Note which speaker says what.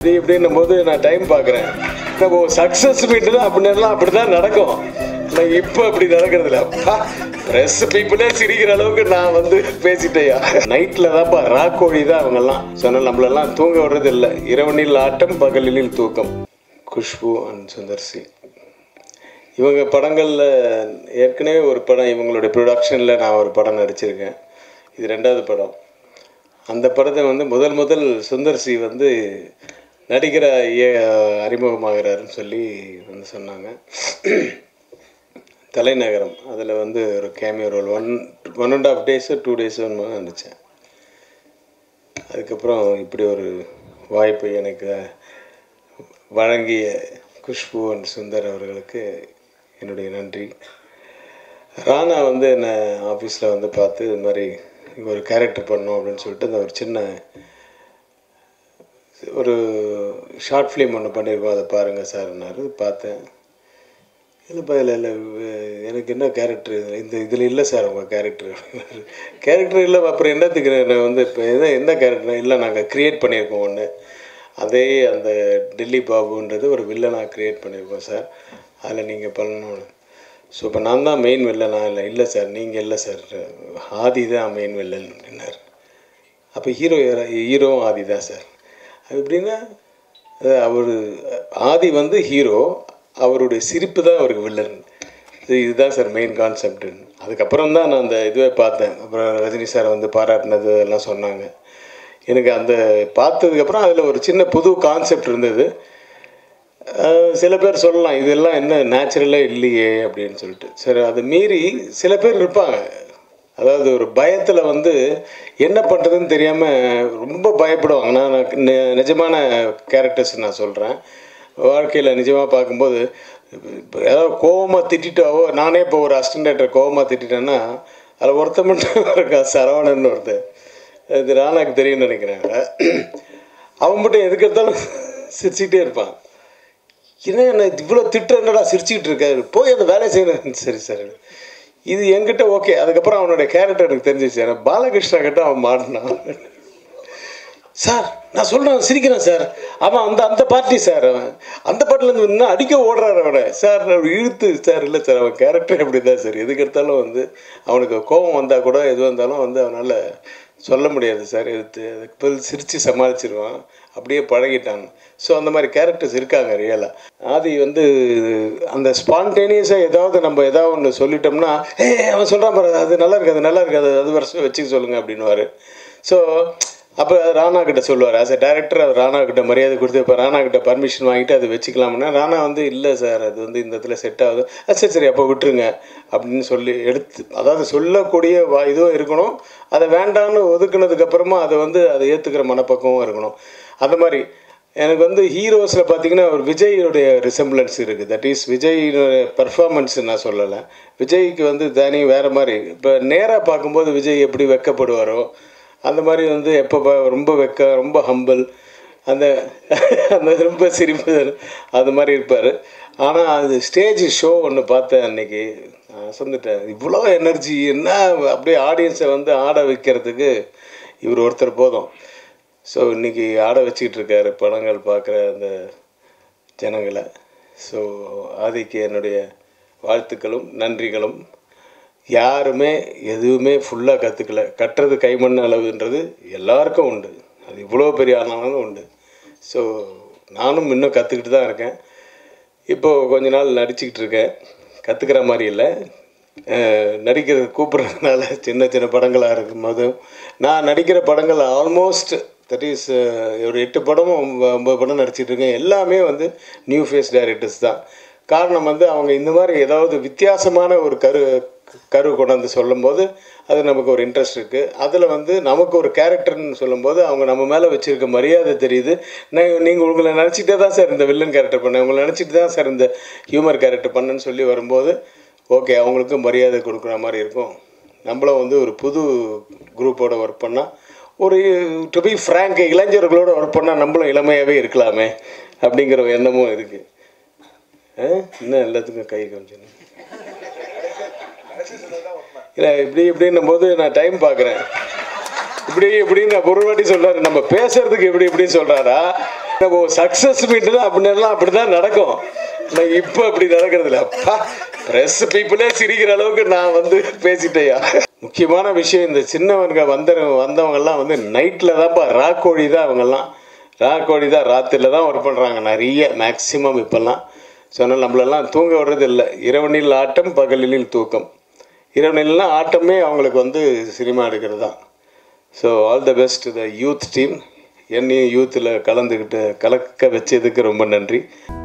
Speaker 1: இப்படி இப்படின்னும் போது நான் டைம் பார்க்குறேன் நம்ம சக்ஸஸ் மீட்டு அப்படின்னலாம் அப்படி தான் நடக்கும் நான் இப்போ அப்படி நடக்கிறது இல்லை ப்ரெஸ் பீப்புளே சிரிக்கிற அளவுக்கு நான் வந்து பேசிட்டேயா நைட்டில் தான்ப்பா ராக்கோழி தான் அவங்கெல்லாம் சொன்னால் நம்மளெல்லாம் தூங்க விடுறது இல்லை இரவனில் ஆட்டம் பகலில் தூக்கம் குஷ்பு அண்ட் சுந்தர் சி இவங்க படங்களில் ஏற்கனவே ஒரு படம் இவங்களுடைய ப்ரொடக்ஷனில் நான் ஒரு படம் நடிச்சிருக்கேன் இது ரெண்டாவது படம் அந்த படத்தை வந்து முதல் முதல் சுந்தர் சி வந்து நடிகர அறிமுகமாகிறாருன்னு சொல்லி வந்து சொன்னாங்க தலைநகரம் அதில் வந்து ஒரு cameo role one one and half days two days ஒன்று நடித்தேன் அதுக்கப்புறம் இப்படி ஒரு வாய்ப்பு எனக்கு வழங்கிய குஷ்பு அண்ட் சுந்தர் அவர்களுக்கு என்னுடைய நன்றி ராணா வந்து என்னை ஆஃபீஸில் வந்து பார்த்து இது மாதிரி ஒரு கேரக்டர் பண்ணோம் அப்படின்னு சொல்லிட்டு அந்த ஒரு சின்ன ஒரு ஷார்ட் ஃபிலிம் ஒன்று பண்ணியிருக்கோம் அதை பாருங்கள் சார்னாரு பார்த்தேன் இல்லைப்பா இல்லை இல்லை எனக்கு என்ன கேரக்டர் இந்த இதில் இல்லை சார் உங்கள் கேரக்டர் கேரக்டர் இல்லை அப்புறம் என்னத்துக்கு நான் வந்து இப்போ எதை எந்த கேரக்டர் இல்லை நாங்கள் க்ரியேட் பண்ணியிருக்கோம் ஒன்று அதே அந்த டெல்லி பாபுன்றது ஒரு வில்லனாக க்ரியேட் பண்ணியிருக்கோம் சார் அதில் நீங்கள் பண்ணணும் ஸோ இப்போ நான் தான் மெயின் வில்லனா இல்லை இல்லை சார் நீங்கள் இல்லை சார் ஆதி தான் மெயின் வில்லன் அப்படின்னார் அப்போ ஹீரோ ஹீரோவும் ஆதி தான் சார் அது எப்படின்னா அவர் ஆதி வந்து ஹீரோ அவருடைய சிரிப்பு தான் அவருக்கு வில்லன் இது இதுதான் சார் மெயின் கான்செப்ட் அதுக்கப்புறம் தான் நான் அந்த இதுவே பார்த்தேன் அப்புறம் ரஜினி சார் வந்து பாராட்டினது எல்லாம் சொன்னாங்க எனக்கு அந்த பார்த்ததுக்கப்புறம் அதில் ஒரு சின்ன புது கான்செப்ட் இருந்தது சில பேர் சொல்லலாம் இதெல்லாம் என்ன நேச்சுரலாக இல்லையே அப்படின்னு சொல்லிட்டு சரி அதை மீறி சில பேர் இருப்பாங்க அதாவது ஒரு பயத்தில் வந்து என்ன பண்ணுறதுன்னு தெரியாமல் ரொம்ப பயப்படுவாங்க நான் நி- நிஜமான கேரக்டர்ஸ் நான் சொல்கிறேன் வாழ்க்கையில் நிஜமாக பார்க்கும்போது இப்போ ஏதாவது கோவமாக திட்டிட்டாவோ நானே இப்போ ஒரு அசிஸ்டன்ட் கோவமாக திட்டிட்டேன்னா அதில் ஒருத்த மட்டும் இருக்கா சரவணன் ஒருத்தன் இது ராணாக்கு தெரியும்னு நினைக்கிறாங்க அவன் மட்டும் எதுக்கு எடுத்தாலும் சிரிச்சுக்கிட்டே இருப்பான் என்ன என்ன இவ்வளோ திட்டம் என்னடா சிரிச்சுக்கிட்டு இருக்காரு போய் அந்த வேலையை செய்யணும் சரி சார் இது என்கிட்ட ஓகே அதுக்கப்புறம் அவனுடைய கேரக்டர் எனக்கு தெரிஞ்சிச்சு ஏன்னா பாலகிருஷ்ணா கிட்ட அவன் மாட்டினான் சார் நான் சொல்கிறேன் சிரிக்கிறேன் சார் அவன் அந்த அந்த பார்ட்டி சார் அவன் அந்த பாட்டிலேருந்து இன்னும் அடிக்க ஓடுறாரு அவனை சார் அவர் இழுத்து சார் இல்லை சார் அவன் கேரக்டர் அப்படி தான் சார் எதுக்கு எடுத்தாலும் வந்து அவனுக்கு கோபம் வந்தால் கூட எது வந்தாலும் வந்து அவனால் சொல்ல முடியாது சார் எடுத்து அதுக்கு பதில் சிரித்து சமாளிச்சிருவான் அப்படியே பழகிட்டான் ஸோ அந்த மாதிரி கேரக்டர்ஸ் இருக்காங்க ரியலாக ஆதி வந்து அந்த ஸ்பான்டேனியஸாக ஏதாவது நம்ம ஏதாவது ஒன்று சொல்லிட்டோம்னா ஏ அவன் சொல்கிறான் பாரு அது நல்லா இருக்காது நல்லா இருக்காது அது வருஷம் வச்சுக்க சொல்லுங்கள் அப்படின்னுவார் ஸோ அப்போ ராணா கிட்ட சொல்லுவார் ஆஸ் எ டேரக்டர் அவர் ராணா கிட்ட மரியாதை கொடுத்து இப்போ ராணா கிட்ட பர்மிஷன் வாங்கிட்டு அது வச்சுக்கலாம்னா ராணா வந்து இல்லை சார் அது வந்து இந்த இடத்துல செட் ஆகுது "அஹ் சரி சரி அப்போ விட்டுருங்க அப்படின்னு சொல்லி எடுத்து அதாவது சொல்லக்கூடிய வா இதுவும் இருக்கணும் அதை வேண்டாம்னு ஒதுக்குனதுக்கு அப்புறமா அதை வந்து அதை ஏற்றுக்கிற மனப்பக்குவம் இருக்கணும் அந்த மாதிரி எனக்கு வந்து ஹீரோஸில் பார்த்தீங்கன்னா ஒரு விஜயோடைய ரிசம்பிளன்ஸ் இருக்குது தட் இஸ் விஜயினுடைய பர்ஃபார்மன்ஸ் நான் சொல்லலை விஜய்க்கு வந்து தனி வேறு மாதிரி இப்போ நேராக பார்க்கும்போது விஜய் எப்படி வெக்கப்படுவாரோ அந்த மாதிரி வந்து எப்போ பா- ரொம்ப வெக்க ரொம்ப ஹம்பிள் அந்த அந்த ரொம்ப சிரிப்பு அது மாதிரி இருப்பார் ஆனால் அது ஸ்டேஜ் ஷோ ஒன்று பார்த்தேன் அன்னைக்கு நான் அசந்துட்டேன் இவ்வளோ எனர்ஜி என்ன அப்படியே ஆடியன்ஸை வந்து ஆட வைக்கிறதுக்கு இவர் ஒருத்தர் போதும் ஸோ இன்றைக்கி ஆட வச்சுக்கிட்டு இருக்காரு படங்கள் பார்க்குற அந்த ஜனங்களை ஸோ ஆதிக்கு என்னுடைய வாழ்த்துக்களும் நன்றிகளும் யாருமே எதுவுமே ஃபுல்லாக கற்றுக்கல கட்டுறது கைமண் அளவுன்றது எல்லாருக்கும் உண்டு அது இவ்வளோ பெரிய ஆனாலும் உண்டு ஸோ நானும் இன்னும் கற்றுக்கிட்டு தான் இருக்கேன் இப்போது கொஞ்ச நாள் நடிச்சுக்கிட்டு இருக்கேன் கற்றுக்கிற மாதிரி இல்லை அஹ், நடிக்கிறது கூப்பிட்றதுனால சின்ன சின்ன படங்களாக இருக்கும் போதும் நான் நடிக்கிற படங்கள் ஆல்மோஸ்ட் தட் இஸ் ஒரு எட்டு படமும் ஒம்ப- ஒன்பது படம் நடிச்சிட்டு இருக்கேன் எல்லாமே வந்து நியூ ஃபேஸ் டைரக்டர்ஸ் தான் காரணம் வந்து அவங்க இந்த மாதிரி ஏதாவது வித்தியாசமான ஒரு கரு கரு கொண்டாந்து சொல்லும்போது அது நமக்கு ஒரு இன்ட்ரெஸ்ட் இருக்குது அதில் வந்து நமக்கு ஒரு கேரக்டர்னு சொல்லும்போது அவங்க நம்ம மேலே வச்சுருக்க மரியாதை தெரியுது நான் நீங்கள் உங்களை நினச்சிட்டே தான் சார் இந்த வில்லன் கேரக்டர் பண்ணேன் உங்களை நினச்சிட்டு தான் சார் இந்த ஹியூமர் கேரக்டர் பண்ணேன்னு சொல்லி வரும்போது ஓகே அவங்களுக்கு மரியாதை கொடுக்குற மாதிரி இருக்கும் நம்மளும் வந்து ஒரு புது குரூப்போட ஒர்க் பண்ணால் ஒரு டு பி ஃப்ரேங்க் இளைஞர்களோட ஒர்க் பண்ணால் நம்மளும் இளமையாகவே இருக்கலாமே அப்படிங்கிற ஒரு எண்ணமும் இருக்குது இன்னும் எல்லாத்துக்கும் கை காமிச்சு இல்லை இப்படி இப்படின்னும் போது நான் டைம் பார்க்குறேன் இப்படி இப்படின்னு நான் ஒரு வாட்டி சொல்றாரு நம்ம பேசுறதுக்கு இப்படி இப்படின்னு சொல்கிறாரா ஓ சக்ஸஸ் மீட்டு அப்படின்னலாம் அப்படி தான் நடக்கும் நான் இப்போ அப்படி நடக்கிறது இல்லை அப்பா ப்ரெஸ் பீப்புளே சிரிக்கிற அளவுக்கு நான் வந்து பேசிட்டேயா முக்கியமான விஷயம் இந்த சின்னவங்க வந்த வந்தவங்கெல்லாம் வந்து நைட்டில் தான்ப்பா ராக்கோழி தான் அவங்கெல்லாம் ராக்கோழி தான் ராத்திரியில் தான் ஒர்க் பண்ணுறாங்க நிறைய மேக்ஸிமம் இப்போல்லாம் சொன்னால் நம்மளெல்லாம் தூங்க விடுறது இல்லை இரவனில் ஆட்டம் பகலில் தூக்கம் இரவனில்லாம் ஆட்டமே அவங்களுக்கு வந்து சினிமா எடுக்கிறது தான் so all the best the youth team என்னையும் யூத்தில் கலந்துக்கிட்டு கலக்க வச்சதுக்கு ரொம்ப நன்றி